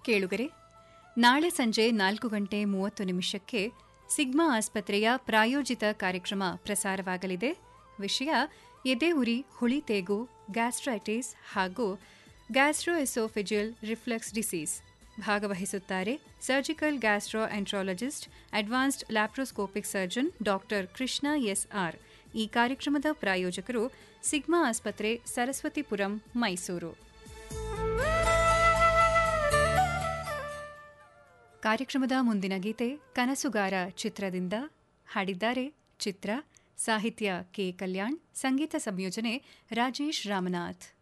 ಕೇಳುಗರೆ ನಾಳೆ ಸಂಜೆ ನಾಲ್ಕು ಗಂಟೆ ಮೂವತ್ತು ನಿಮಿಷಕ್ಕೆ ಸಿಗ್ಮಾ ಆಸ್ಪತ್ರೆಯ ಪ್ರಾಯೋಜಿತ ಕಾರ್ಯಕ್ರಮ ಪ್ರಸಾರವಾಗಲಿದೆ ವಿಷಯ ಎದೆ ಉರಿ ಹುಳಿ ತೇಗು ಗ್ಯಾಸ್ಟ್ರೈಟಿಸ್ ಹಾಗೂ ಗ್ಯಾಸ್ಟ್ರೋಎಸೋಫಿಜಿಯಲ್ ರಿಫ್ಲಕ್ಸ್ ಡಿಸೀಸ್ ಭಾಗವಹಿಸುತ್ತಾರೆ surgical gastro enterologist advanced laparoscopic surgeon doctor Krishna S R ಈ ಕಾರ್ಯಕ್ರಮದ ಪ್ರಾಯೋಜಕರು ಸಿಗ್ಮಾ ಆಸ್ಪತ್ರೆ ಸರಸ್ವತಿಪುರಂ ಮೈಸೂರು ಕಾರ್ಯಕ್ರಮದ ಮುಂದಿನ ಗೀತೆ ಕನಸುಗಾರ ಚಿತ್ರದಿಂದ ಹಾಡಿದ್ದಾರೆ ಚಿತ್ರ ಸಾಹಿತ್ಯ ಕೆ ಕಲ್ಯಾಣ್ ಸಂಗೀತ ಸಂಯೋಜನೆ ರಾಜೇಶ್ ರಾಮನಾಥ್